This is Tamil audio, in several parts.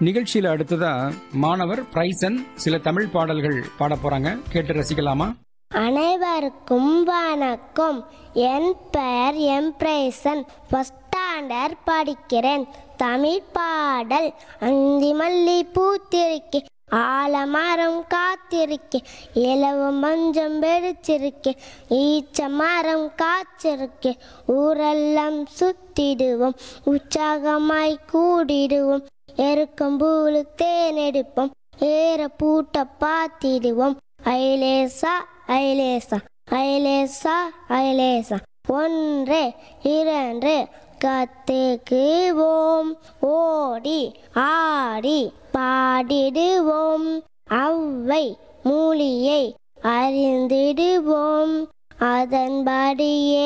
நிகழ்ச்சியில அடுத்ததா மாணவர் பிரைசன் சில தமிழ் பாடல்கள் பாட போறாங்க கேட்டு ரசிக்கலாமா அனைவருக்கும் வணக்கம் என் பெயர் எம்பிரேசன் ஃபர்ஸ்ட் ஸ்டாண்டர்ட் படிக்கிறேன் தமிழ் பாடல் அந்தி மல்லி பூத்திருக்கே ஆலமரம் காத்திருக்கே இலவ மஞ்சம் வெடிச்சிருக்கே ஈச்ச மரம் காய்ச்சிருக்கே ஊரெல்லாம் சுத்திடுவோம் உற்சாகமாய் கூடிடுவோம் எருக்கம் பூலு தேனெடுப்போம் ஏற பூட்ட பாத்திடுவோம் ஐலேசா ஐலேசா ஐலேசா ஐலேசா ஒன்று இரண்டு கத்துக்குவோம் ஓடி ஆடி பாடிடுவோம் அவ்வை மூலியை அறிந்திடுவோம் அதன்படியே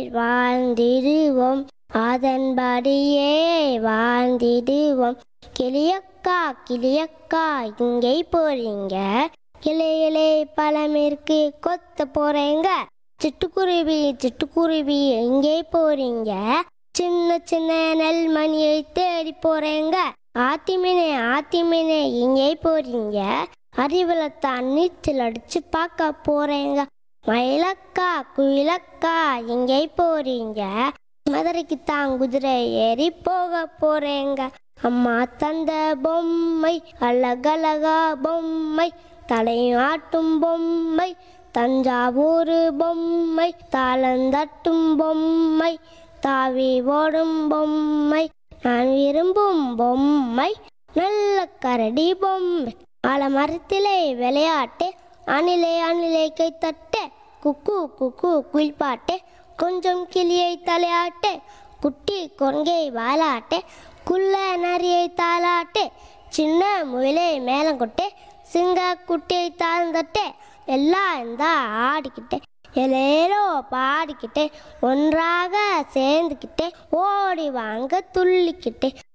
வாழ்ந்திடுவோம் அதன்படியே வாழ்ந்திடுவோம் கிளியக்கா கிளியக்கா இங்கே போறீங்க கிளையிலே பழமிற்கு கொத்த போறீங்க சிட்டுக்குருவி சிட்டுக்குருவி எங்கே போறீங்க சின்ன சின்ன நெல்மணியை தேடி போறீங்க ஆத்திமீனே ஆத்திமீனே எங்கே போறீங்க அறிவுலத்தான் நீச்சல் அடிச்சு பார்க்க போறீங்க மயிலக்கா குயிலக்கா எங்கே போறீங்க மதுரைக்கு தான் குதிரை ஏறி போக போறேங்க அம்மா தந்த பொம்மை அழகழகா பொம்மை தலையும் ஆட்டும் பொம்மை தஞ்சாவூர் பொம்மை தாளந்தட்டும் பொம்மை தாவி ஓடும் பொம்மை நான் விரும்பும் பொம்மை நல்ல கரடி பொம்மை ஆலமரத்திலே விளையாட்டு அணிலே அணிலே கைத்தட்டு குக்கு குக்கு குயில்பாட்டு கொஞ்சம் கிளியை தலையாட்டு குட்டி கொங்கை வாலாட்டு குள்ள நரியை தாளாட்டு சின்ன முயலை மேலங்கொட்டு சிங்க குட்டியை தாழ்ந்தட்டு எல்லாம் இந்த ஆடிக்கிட்டு எலேரோ பாடிக்கிட்டு ஒன்றாக சேர்ந்துக்கிட்டு ஓடி வாங்க துள்ளிக்கிட்டு